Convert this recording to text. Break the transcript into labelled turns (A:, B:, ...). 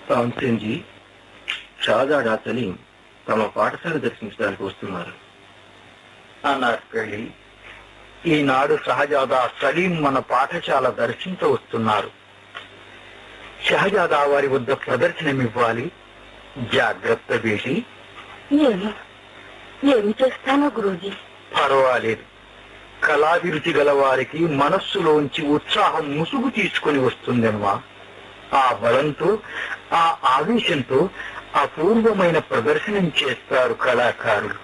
A: తాన్సేన్జీ షాజాడా సలీం తమ పాఠశాల దర్శించడానికి వస్తున్నారు
B: అన్నారు పెళ్లి ఈనాడు షహజాదా సలీం మన పాఠశాల దర్శించ వస్తున్నారు షహజాదా వారి వద్ద ప్రదర్శనమివ్వాలి జాగ్రత్త వేసి
C: ఏమి ఏమి చేస్తానో గురూజీ
B: పర్వాలేదు కళాభిరుచి గల వారికి మనస్సులోంచి ఉత్సాహం ముసుగు తీసుకుని వస్తుందమ్మా ఆ బలంతో ఆ ఆవేశంతో అపూర్వమైన ప్రదర్శనం చేస్తారు కళాకారులు